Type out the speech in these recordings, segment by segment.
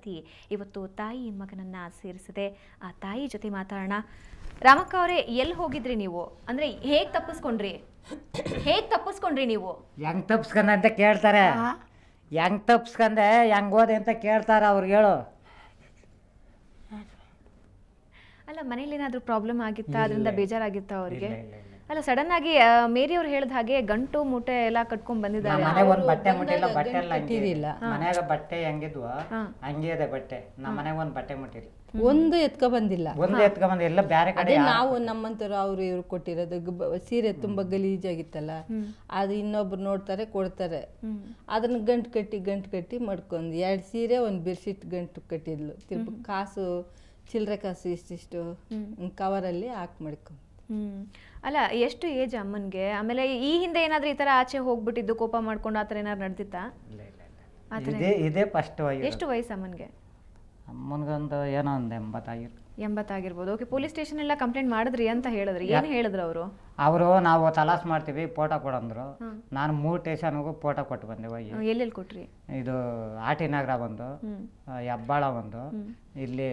ತಿ ಇವತ್ತು ತಾಯಿ ಮಗನನ್ನ ಸೇರಿಸಿದೆ ಆ ತಾಯಿ ಜೊತೆ ಮಾತಾಡೋಣ ರಾಮಕ್ಕ ಅವರೇ ಎಲ್ಲಿ ಹೋಗಿದ್ರಿ ನೀವು ಅಂದ್ರೆ ಹೇಗ್ ತಪ್ಪಿಸ್ಕೊಂಡ್ರಿ ಹೇಗ್ ತಪ್ಪಿಸ್ಕೊಂಡ್ರಿ ನೀವು ಹೆಂಗ್ ತಪ್ಸ್ಕೊಂಡ ಅಂತ ಕೇಳ್ತಾರೆ ಹೆಂಗ್ ತಪ್ಸ್ಕೊಂಡೆ ಹೆಂಗ್ ಹೋದೆ ಅಂತ ಕೇಳ್ತಾರೆ ಅವ್ರಿಗೆ ಹೇಳು ಅಲ್ಲ ಮನೇಲಿ ಏನಾದ್ರೂ ಪ್ರಾಬ್ಲಮ್ ಆಗಿತ್ತಾ ಅದರಿಂದ ಬೇಜಾರಾಗಿತ್ತಾ ಅವ್ರಿಗೆ ಇಲ್ಲ, ಇಲ್ಲ, ಇಲ್ಲ. ಅಲ್ಲ ಸಡನ್ ಆಗಿ ಆ, ಮೇರಿ ಅವ್ರು ಹೇಳ್ದ ಹಾಗೆ ಗಂಟು ಮೂಟೆ ಎಲ್ಲ ಕಟ್ಕೊಂಡ್ ನಮ್ಮ ಬಂದಿದ್ದಾರೆ ಮನೆಗೆ ಒಂದ್ ಬಟ್ಟೆ ಮುಟ್ಟಿಲ್ಲ ಬಂದಾಗ ಬಟ್ಟೆ ಎಲ್ಲ ಗಂಟು ಕಟ್ಟಿರಿಲ್ಲ. ಮನ್ಯಾಗ ಬಟ್ಟೆ ಹೆಂಗಿದ್ವು ಹಾ. ಹಂಗೆ ಇದೆ ಬಟ್ಟೆ ನಮ್ಮ ಮನೆಗೆ ಒಂದ್ ಬಟ್ಟೆ ಮುಟ್ಟಿಲ್ಲ ಒಂದು ಎತ್ಕೊ ಬಂದಿಲ್ಲ ಒಂದು ಎತ್ಕೊಂಬಂದು ಎಲ್ಲ ಬೇರೆ ಕಡೆ ಅದೇ ನಾವು ನಮ್ಮಂತರು ಅವ್ರು ಇವ್ರು ಕೊಟ್ಟಿರೋದು ಗ- ಸೀರೆ ತುಂಬಾ ಗಲೀಜಾಗಿತ್ತಲ್ಲ ಅದು ಇನ್ನೊಬ್ರು ನೋಡ್ತಾರೆ ಕೊಡ್ತಾರೆ ಅದನ್ನ ಗಂಟು ಕಟ್ಟಿ ಗಂಟು ಕಟ್ಟಿ ಮಡ್ಕೊಂಡು ಎರಡು ಸೀರೆ ಒಂದು ಬೆಡ್ಶೀಟ್ ಗಂಟು ಕಟ್ಟಿದ್ಲು ತಿರ್ಗ ಕಾಸು ಚಿಲ್ಲರೆ ಕಾಸು ಇಷ್ಟಿಷ್ಟು ಕವರಲ್ಲಿ ಹಾಕಿ ಮಡ್ಕೊಂಡು ಹ್ಮ್ ಅಲ್ಲ ಎಷ್ಟು ಏಜ್ ಅಮ್ಮನ್ಗೆ ಆಮೇಲೆ ಈ ಹಿಂದೆ ಏನಾದ್ರೂ ಈ ತರ ಆಚೆ ಹೋಗ್ಬಿಟ್ಟಿದ್ದು ಕೋಪ ಮಾಡ್ಕೊಂಡು ಆತರ ಏನಾದ್ರು ನಡೆದಿತ್ತಾ ಇಲ್ಲ, ಇಲ್ಲ, ಇಲ್ಲ. ಇದೇ ಇದೇ ಫಸ್ಟ್ ಎಷ್ಟು ವಯಸ್ಸು ಅಮ್ಮನ್ಗೆ ಅಮ್ಮನ್ಗೊಂದು ಏನೋ ಒಂದು ಎಂಬತ್ತಾಗಿರು ಎಂಬತ್ತಾಗಿರ್ಬೋದು ಓಕೆ ಪೊಲೀಸ್ ಸ್ಟೇಷನ್ ಎಲ್ಲ ಕಂಪ್ಲೇಂಟ್ ಮಾಡಿದ್ರಿ ಅಂತ ಹೇಳಿದ್ರಿ ಏನ್ ಹೇಳಿದ್ರು ಅವರು ಅವರು ನಾವು ತಲಾಸ್ ಮಾಡ್ತೀವಿ ಫೋಟೋ ಕೊಡಂದ್ರು ನಾನು ಮೂರು ಸ್ಟೇಷನ್ಗೂ ಫೋಟೋ ಕೊಟ್ಟು ಬಂದೆ ಹೋಗಿ ಎಲ್ಲೆಲ್ಲಿ ಕೊಟ್ರಿ ಇದು ಆಟಿ ನಗರ ಒಂದು ಹ್ಮ್ ಆ, ಹೆಬ್ಬಾಳ ಒಂದು ಇಲ್ಲಿ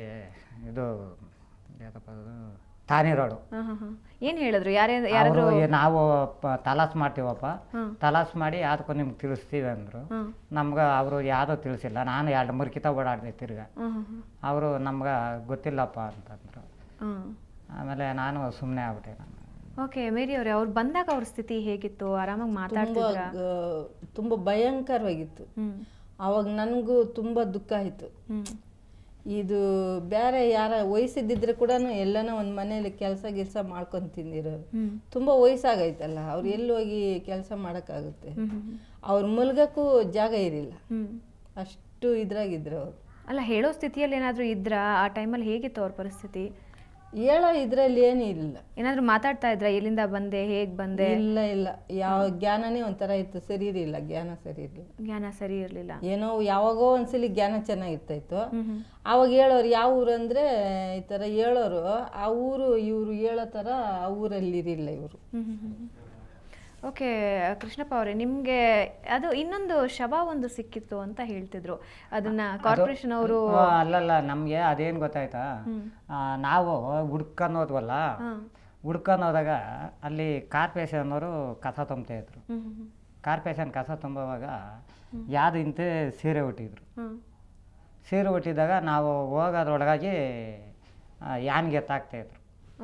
ಇದು ಯಾಕಪ್ಪ ಅದು ತಾನಿ ರೋಡು ಹಾ ಹಾ ಹಾ ಏನ್ ಹೇಳಿದ್ರು ಯಾರೇ ಯಾರಾದ್ರೂ ಅವರು ನಾವು ಪ- ತಲಾಸ್ ಮಾಡ್ತೀವಪ್ಪ ಹ್ಮ್. ತಲಾಸ್ ಮಾಡಿ ಯಾವ್ದಕ್ಕೂ ನಿಮ್ಗೆ ತಿಳಿಸ್ತೀವಿ ಅಂದರು ಹ್ಮ್ ನಮ್ಗೆ ಅವರು ಯಾವುದೂ ತಿಳಿಸಿಲ್ಲ ನಾನು ಎರಡು ಮೂರು ಕಿತ ಓಡಾಡಿದೆ ತಿರ್ಗ ಹ್ಮ್ ಹ್ಮ್ ಅವರು ನಮ್ಗೆ ಗೊತ್ತಿಲ್ಲಪ್ಪ ಅಂತಂದರು ಹ್ಮ್ ಆಮೇಲೆ ನಾನು ಸುಮ್ಮನೆ ಆಗ್ಬಿಟ್ಟೆ ನಾನು ಓಕೆ ಮೇರಿ ಅವ್ರೆ ಅವ್ರು ಬಂದಾಗ ಅವ್ರ ಸ್ಥಿತಿ ಹೇಗಿತ್ತು ಆರಾಮಾಗಿ ತುಂಬ ಮಾತಾಡ್ತಿದ್ರ ತುಂಬ ಭಯಂಕರವಾಗಿತ್ತು ಹ್ಮ್ ಅವಾಗ ನನಗೂ ತುಂಬ ದುಃಖ ಆಯಿತು ಹ್ಮ್ ಇದು ಬೇರೆ ಯಾರ ವಯಸ್ಸಿದ್ದಿದ್ರೆ ಕೂಡ ಎಲ್ಲನೋ ಒಂದು ಮನೇಲಿ ಕೆಲಸ ಗಿಲ್ಸ ಮಾಡ್ಕೊಂಡು ತಿಂದಿರೋರು ಹ್ಮ್ ತುಂಬ ವಯಸ್ಸಾಗೈತಲ್ಲ ಅವ್ರು ಎಲ್ಲಿ ಹೋಗಿ ಕೆಲಸ ಮಾಡೋಕ್ಕಾಗುತ್ತೆ ಹ್ಮ್ ಹ್ಮ್ ಅವ್ರ ಮುಲ್ಗಕ್ಕೂ ಜಾಗ ಇರಲಿಲ್ಲ ಹ್ಮ್ ಅಷ್ಟು ಇದ್ರಾಗಿದ್ರು ಅವರು ಅಲ್ಲ ಹೇಳೋ ಸ್ಥಿತಿಯಲ್ಲಿ ಏನಾದ್ರೂ ಇದ್ರ ಆ ಟೈಮಲ್ಲಿ ಹೇಗಿತ್ತು ಅವ್ರ ಪರಿಸ್ಥಿತಿ ಹೇಳೋ ಇದರಲ್ಲಿ ಏನೂ ಇಲ್ಲ ಏನಾದ್ರೂ ಮಾತಾಡ್ತಾ ಇದ್ರ ಎಲ್ಲಿಂದ ಬಂದೆ ಹೇಗ್ ಬಂದೆ ಇಲ್ಲ ಇಲ್ಲ ಯಾವ ಜ್ಞಾನನೇ ಒಂಥರ ಇತ್ತು ಸರಿ ಇರಲಿಲ್ಲ ಜ್ಞಾನ ಸರಿ ಇರಲಿಲ್ಲ ಜ್ಞಾನ ಸರಿ ಇರ್ಲಿಲ್ಲ ಏನೋ ಯಾವಾಗೋ ಒಂದ್ಸಲಿ ಜ್ಞಾನ ಚೆನ್ನಾಗಿರ್ತಾಯಿತ್ತು ಹ್ಮ್ ಹ್ಮ್ ಆವಾಗ ಹೇಳೋರು ಯಾವ ಊರು ಅಂದರೆ ಈ ಥರ ಹೇಳೋರು ಆ ಊರು ಇವರು ಹೇಳೋ ಥರ ಆ ಊರಲ್ಲಿ ಇರಿಲ್ಲ ಇವರು ಓಕೆ ಕೃಷ್ಣಪ್ಪ ಅವರೇ ನಿಮ್ಗೆ ಅದು ಇನ್ನೊಂದು ಶವ ಒಂದು ಸಿಕ್ಕಿತ್ತು ಅಂತ ಹೇಳ್ತಿದ್ರು ಅದನ್ನ ಕಾರ್ಪೊರೇಷನ್ ಅವರು ಆ, ಅಲ್ಲಲ್ಲ ನಮಗೆ ಅದೇನು ಗೊತ್ತಾಯ್ತಾ ಆ, ನಾವು ಹುಡ್ಕೊಂಡು ಹೋದ್ವಲ್ಲ ಹುಡ್ಕೊಂಡು ಹೋದಾಗ ಅಲ್ಲಿ ಕಾರ್ಪೊರೇಷನ್ ಅವರು ಕಸ ತುಂಬ್ತಾ ಇದ್ರು ಕಾರ್ಪೊರೇಷನ್ ಕಸ ತುಂಬುವಾಗ ಯಾವ್ದು ಇಂತೆ ಸೀರೆ ಹುಟ್ಟಿದ್ರು ಸೀರೆ ಹುಟ್ಟಿದಾಗ ನಾವು ಹೋಗೋದ್ರೊಳಗಾಗಿ ಆ, ಯಾನ್ಗೆ ಎತ್ತಾಕ್ತಾಯಿದ್ರು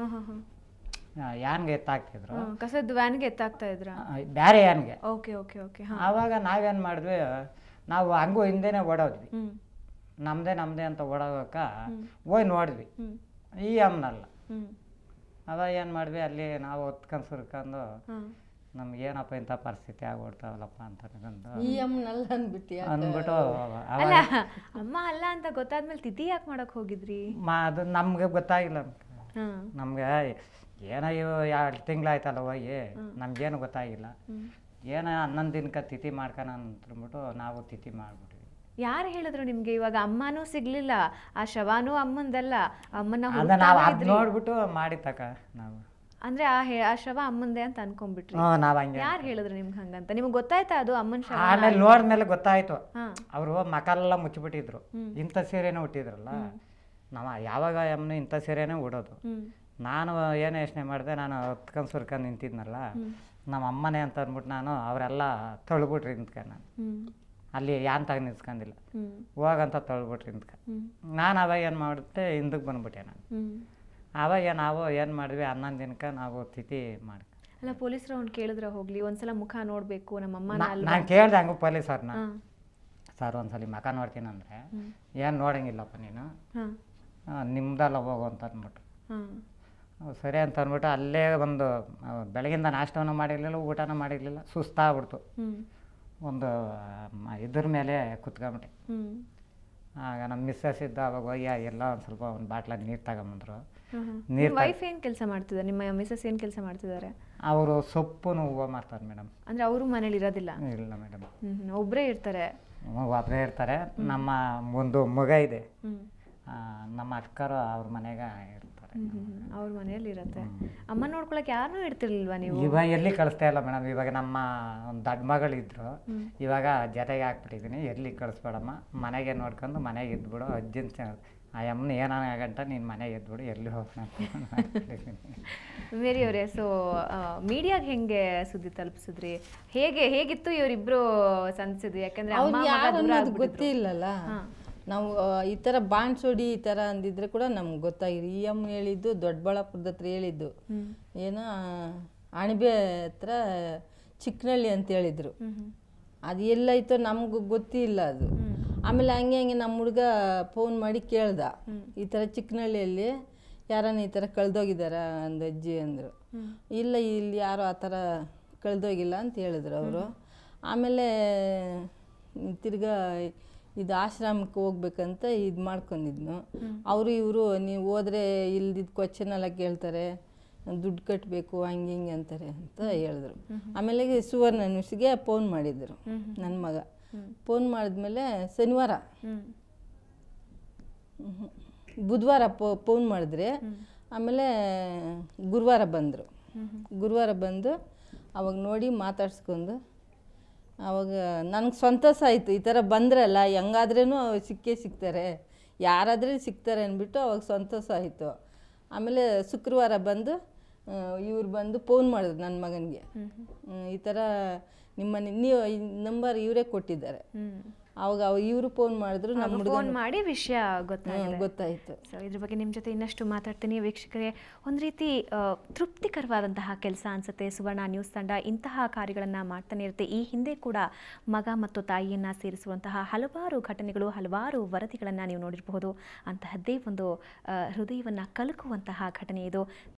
ಯಾನ್ಗೆ ಎತ್ತಾಕ್ತಿದ್ರು ಕಸದ ವ್ಯಾನ್ಗೆ ಎತ್ತಾಗ್ತಾ ಇದ್ರ ಆ, ಬೇರೆ ಯಾನ್ಗೆ ಓಕೆ ಓಕೆ ಓಕೆ ಹಾ ಆವಾಗ ನಾವೇನು ಮಾಡಿದ್ವಿ ನಾವು ಹಂಗೂ ಹಿಂದೆನೇ ಓಡೋದ್ವಿ ಹ್ಮ್ ನಮ್ಮದೇ ನಮ್ಮದೇ ಅಂತ ಓಡೋಗಕ್ಕ ಹೋಗಿ ನೋಡಿದ್ವಿ ಹ್ಮ್ ಈ ಅಮ್ಮನಲ್ಲ ಹ್ಮ್ ಅವಾಗ ಏನು ಮಾಡಿದ್ವಿ ಅಲ್ಲಿ ನಾವು ಹೊತ್ಕೊಂಡು ಸುರ್ಕೊಂಡು ಹಾ ನಮ್ಗೇನಪ್ಪ ಇಂಥ ಪರಿಸ್ಥಿತಿ ಆಗ್ಬಿಡ್ತಾವಲ್ಲಪ್ಪ ಅಂತ ಅನ್ಕೊಂಡು ಈ ಅಮ್ಮನಲ್ಲ ಅಂದ್ಬಿಟ್ಟು ಯಾಕೆ? ಅಂದ್ಬಿಟ್ಟು ಅವಾಗ ಅಲ್ಲ ಅಮ್ಮ ಅಲ್ಲ ಅಂತ ಗೊತ್ತಾದ್ಮೇಲೆ ತಿಥಿ ಯಾಕೆ ಮಾಡಕ್ ಹೋಗಿದ್ರಿ ಮಾ ಅದು ನಮ್ಗೆ ಗೊತ್ತಾಗಿಲ್ಲ ಹಾ ನಮ್ಗೆ ಏನೋ ಇವು ಎರಡು ತಿಂಗಳಾಯ್ತಲ್ಲ ಹೋಗಿ ನಮ್ಗೇನು ಗೊತ್ತಾಗಿಲ್ಲ ಏನೋ ಹನ್ನೊಂದು ದಿನಕ್ಕೆ ತಿಥಿ ಮಾಡ್ಕೊಣ ಅಂದ್ಬಿಟ್ಟು ನಾವು ತಿಥಿ ಮಾಡಿಬಿಟ್ವಿ ಯಾರು ಹೇಳಿದ್ರು ನಿಮ್ಗೆ ಇವಾಗ ಅಮ್ಮನೂ ಸಿಗ್ಲಿಲ್ಲ ಆ ಶವಾನೂ ಅಮ್ಮಂದಲ್ಲ ಅಮ್ಮನ ಅದ ಹುಡುಕ್ತಾ ನಾವು ಅದು ಇದ್ರಿ. ನೋಡ್ಬಿಟ್ಟು ಮಾಡಿ ತಕ ನಾವು ಅಂದ್ರೆ ಆ ಹೇ- ಆ ಶವ ಅಮ್ಮಂದೆ ಅಂತ ಅನ್ಕೊಂಡ್ಬಿಟ್ರಿ ಹ್ಞೂ ನಾವು ಹಂಗೆ ಯಾರು ಹೇಳಿದ್ರು ನಿಮ್ಗೆ ಹಂಗಂತ ನಿಮ್ಗೆ ಗೊತ್ತಾಯ್ತಾ ಅದು ಅಮ್ಮನ ಶವ ಆಮೇಲೆ ನೋಡಿದ್ಮೇಲೆ ಗೊತ್ತಾಯ್ತು ಹಾ ಅವರು ಮಕಾಲೆಲ್ಲ ಮುಚ್ಚಿಬಿಟ್ಟಿದ್ರು ಇಂಥ ಸೀರೆನೇ ಹುಟ್ಟಿದ್ರಲ್ಲ ನಾವು ಯಾವಾಗ ಎಮ್ಮನ ಇಂಥ ಸೀರೆನೇ ಉಡೋದು ಹ್ಮ್ ನಾನು ಏನು ಯೋಚನೆ ಮಾಡಿದೆ ನಾನು ಹೊತ್ಕೊಂಡು ಸುರ್ಕೊಂಡು ನಿಂತಿದ್ನಲ್ಲ ನಮ್ಮ ಅಮ್ಮನೇ ಅಂತ ಅಂದ್ಬಿಟ್ಟು ನಾನು ಅವರೆಲ್ಲ ತಳ್ಬಿಟ್ರಿ ನಿಂತ್ಕೊಂಡು ನಾನು ಹ್ಮ್ ಅಲ್ಲಿ ಯಾನ್ ತಗ ನಿಂತ್ಕೊಂಡಿಲ್ಲ ಹ್ಮ್ ಹೋಗಂತ ತಳ್ಬಿಟ್ರಿ ನಿಂತ್ಕ ಹ್ಮ್ ನಾನು ಅವಾಗ ಏನು ಮಾಡಿದೆ ಹಿಂದಕ್ಕೆ ಬಂದ್ಬಿಟ್ಟೆ ನಾನು ಹ್ಮ್ ಅವಾಗ ನಾವು ಏನು ಮಾಡಿದ್ವಿ ಹನ್ನೊಂದು ದಿನಕ್ಕೆ ನಾವು ತಿಥಿ ಮಾಡಿ ಅಲ್ಲ ಪೊಲೀಸರು ಅವ್ನು ಕೇಳಿದ್ರ ಹೋಗ್ಲಿ ಒಂದ್ಸಲ ಮುಖ ನೋಡ್ಬೇಕು ನಮ್ಮ ಅಮ್ಮನ ಅಲ್ವಾ ನಾನು ಕೇಳ್ದೆ ಹಂಗೂ ಪೊಲೀಸರ್ನ ಹಾ ಸರ್ ಒಂದ್ಸಲಿ ಮಕ ನೋಡ್ತೀನಿ ಅಂದರೆ ಏನು ನೋಡಂಗಿಲ್ಲಪ್ಪ ನೀನು ಹಾ ಆ, ನಿಮ್ದಲ್ಲ ಹೋಗು ಅಂತ ಅಂದ್ಬಿಟ್ಟು ಹಾ ಹ್ಮ್, ಸರಿ ಅಂತ ಅಂದ್ಬಿಟ್ಟು ಅಲ್ಲೇ ಒಂದು ಆ, ಬೆಳಗಿಂದ ನಾಷ್ಟವನ್ನು ಮಾಡಿರಲಿಲ್ಲ ಊಟನೂ ಮಾಡಿರಲಿಲ್ಲ ಸುಸ್ತಾಗ್ಬಿಡ್ತು ಹ್ಮ್ ಒಂದು ಮ- ಇದ್ರ ಮೇಲೆ ಕುತ್ಕೊಂಬಿಟ್ಟೆ ಹ್ಮ್ ಆಗ ನಮ್ಮ ಮಿಸ್ಸಸ್ ಇದ್ದ ಅವಾಗ ಹೋಗಿ ಎಲ್ಲ ಒಂದು ಸ್ವಲ್ಪ ಒಂದು ಬಾಟ್ಲ ನೀರು ತಗೊಂಬಂದ್ರು ಹಾ, ಹಾ. ನೀರ್ ನಿಮ್ ವೈಫ್ ಏನ್ ಕೆಲಸ ಮಾಡ್ತಿದ್ದಾರೆ ನಿಮ್ಮ ಮಿಸಸ್ ಏನ್ ಕೆಲಸ ಮಾಡ್ತಿದ್ದಾರೆ ಅವರು ಸೊಪ್ಪುನು ಹೂವು ಮಾಡ್ತಾರೆ ಮೇಡಮ್ ಅಂದ್ರೆ ಅವರು ಮನೇಲಿ ಇರೋದಿಲ್ಲ ಇಲ್ಲ ಮೇಡಮ್ ಹ್ಮ್ ಹ್ಮ್. ಒಬ್ರೇ ಇರ್ತಾರೆ ಒಬ್ಬರೇ ಇರ್ತಾರೆ ನಮ್ಮ ಒಂದು ಮಗ ಇದೆ ಹ್ಮ್ ಆ, ನಮ್ಮ ಅಕ್ಕರು ಅವ್ರ ಮನೆಗೆ ಇರ್ತಾರೆ ಅವ್ರ ಮನೆಯಲ್ಲಿ ಇರತ್ತೆ ಅಮ್ಮ ನೋಡ್ಕೊಳಕ್ ಯಾರನ್ನೂ ಇಡ್ತಿರ್ಲಿಲ್ವಾ ನೀವು ಇವಾಗ ಎಲ್ಲಿ ಕಳಿಸ್ತಾ ಇಲ್ಲ ಮೇಡಮ್ ಇವಾಗ ನಮ್ಮ ಒಂದು ದೊಡ್ಡ ಮಗಳಿದ್ರು ಇವಾಗ ಜೊತೆಗೆ ಹಾಕ್ಬಿಟ್ಟಿದ್ದೀನಿ ಎಲ್ಲಿ ಕಳಿಸ್ಬೇಡಮ್ಮ ಮನೆಗೆ ನೋಡ್ಕೊಂಡು ಮನೆಗೆ ಇದ್ಬಿಡು ಅಜ್ಜಿನ ಸ- ಆ ಅಮ್ಮನ ಏನಾಗಂಟ ನೀನು ಮನೆಗೆ ಇದ್ಬಿಡು ಎಲ್ಲಿ ಹೋಗೋಣ ಅಂತ ಮಾಡ್ಬಿಟ್ಟಿದ್ದೀನಿ. ಮೇರಿ ಅವರೇ ಸೊ ಮೀಡಿಯಾಗೆ ಹೆಂಗೆ ಸುದ್ದಿ ತಲುಪಿಸಿದ್ರಿ ಹೇಗೆ ಹೇಗಿತ್ತು ಇವರಿಬ್ರು ಸಂದಿಸಿದ್ವಿ ಯಾಕಂದ್ರೆ ಅಮ್ಮ ಅವ್ರು ಮಗ ಯಾರು ದೂರ ಅನ್ನೋದು ಆಗ್ಬಿಟ್ಟಿದ್ರು. ಗೊತ್ತೇ ಇಲ್ಲಲ್ಲ ನಾವು ಆ, ಈ ಥರ ಬಾಣ್ಸೋಡಿ ಈ ಥರ ಅಂದಿದ್ರೆ ಕೂಡ ನಮ್ಗೆ ಗೊತ್ತಾಗಿದೆ ಈ ಅಮ್ಮ ಹೇಳಿದ್ದು ದೊಡ್ಡಬಳ್ಳಾಪುರದ ಹತ್ರ ಹೇಳಿದ್ದು ಏನೋ ಅಣಬೆ ಹತ್ರ ಚಿಕ್ಕನಳ್ಳಿ ಅಂತ ಹೇಳಿದ್ರು ಅದು ಎಲ್ಲೈತೋ ನಮಗೂ ಗೊತ್ತಿಲ್ಲ ಅದು ಆಮೇಲೆ ಹಂಗೆ ಹಂಗೆ ನಮ್ಮ ಹುಡುಗ ಫೋನ್ ಮಾಡಿ ಕೇಳ್ದ ಈ ಥರ ಚಿಕ್ಕನಹಳ್ಳಿಯಲ್ಲಿ ಯಾರನ್ನ ಈ ಥರ ಕಳ್ದೋಗಿದಾರ ಅಂದ ಅಜ್ಜಿ ಅಂದರು ಇಲ್ಲ ಇಲ್ಲಿ ಯಾರು ಆ ಥರ ಕಳ್ದೋಗಿಲ್ಲ ಅಂತ ಹೇಳಿದ್ರು ಅವರು ಆಮೇಲೆ ತಿರ್ಗಾ ಇದು ಆಶ್ರಮಕ್ಕೆ ಹೋಗ್ಬೇಕಂತ ಇದು ಮಾಡ್ಕೊಂಡಿದ್ನು ಅವರು ಇವರು ನೀವು ಹೋದ್ರೆ ಇಲ್ದಿದ್ದ ಕ್ವಶನ್ ಎಲ್ಲ ಕೇಳ್ತಾರೆ ದುಡ್ಡು ಕಟ್ಟಬೇಕು ಹಂಗೆ ಹಿಂಗೆ ಅಂತಾರೆ ಅಂತ ಹೇಳಿದ್ರು ಆಮೇಲೆ ಸುವರ್ಣ ನ್ಯೂಸ್ಗೆ ಫೋನ್ ಮಾಡಿದ್ರು ನನ್ನ ಮಗ ಫೋನ್ ಮಾಡಿದ್ಮೇಲೆ ಶನಿವಾರ ಹ್ಮ್ ಮ್ಹೂ. ಬುಧವಾರ ಫೋನ್ ಮಾಡಿದ್ರೆ ಆಮೇಲೆ ಗುರುವಾರ ಬಂದರು ಗುರುವಾರ ಬಂದು ಅವಾಗ ನೋಡಿ ಮಾತಾಡ್ಸ್ಕೊಂಡು ಅವಾಗ ನನಗೆ ಸಂತೋಷ ಆಯಿತು ಈ ಥರ ಬಂದ್ರಲ್ಲ ಹೆಂಗಾದ್ರೂ ಸಿಕ್ಕೇ ಸಿಗ್ತಾರೆ ಯಾರಾದರೂ ಸಿಗ್ತಾರೆ ಅಂದ್ಬಿಟ್ಟು ಅವಾಗ ಸಂತೋಷ ಆಯಿತು ಆಮೇಲೆ ಶುಕ್ರವಾರ ಬಂದು ಇವ್ರು ಬಂದು ಫೋನ್ ಮಾಡಿದ್ರು ನನ್ನ ಮಗನಿಗೆ ಈ ಥರ ನಿಮ್ಮನೆ ನೀವು ಈ ನಂಬರ್ ಇವರೇ ಕೊಟ್ಟಿದ್ದಾರೆ ಹ್ಮ್ ಅವಾಗ ಇವರು ಫೋನ್ ಮಾಡಿದ್ರು ನಮ್ಮ ಹುಡುಗ ಫೋನ್ ಮಾಡಿ ವಿಷಯ ಗೊತ್ತಾಗಿದೆ ಗೊತ್ತಾಯಿತು ಸೊ ಇದ್ರ ಬಗ್ಗೆ ನಿಮ್ಮ ಜೊತೆ ಇನ್ನಷ್ಟು ಮಾತಾಡ್ತೀನಿ ವೀಕ್ಷಕರೇ ಒಂದು ರೀತಿ ಆ, ತೃಪ್ತಿಕರವಾದಂತಹ ಕೆಲಸ ಅನಿಸುತ್ತೆ ಸುವರ್ಣ ನ್ಯೂಸ್ ತಂಡ ಇಂತಹ ಕಾರ್ಯಗಳನ್ನು ಮಾಡ್ತಾನೆ ಇರುತ್ತೆ ಈ ಹಿಂದೆ ಕೂಡ ಮಗ ಮತ್ತು ತಾಯಿಯನ್ನು ಸೇರಿಸುವಂತಹ ಹಲವಾರು ಘಟನೆಗಳು ಹಲವಾರು ವರದಿಗಳನ್ನು ನೀವು ನೋಡಿರಬಹುದು ಅಂತಹದ್ದೇ ಒಂದು ಹೃದಯವನ್ನು ಕಲಕುವಂತಹ ಘಟನೆ ಇದು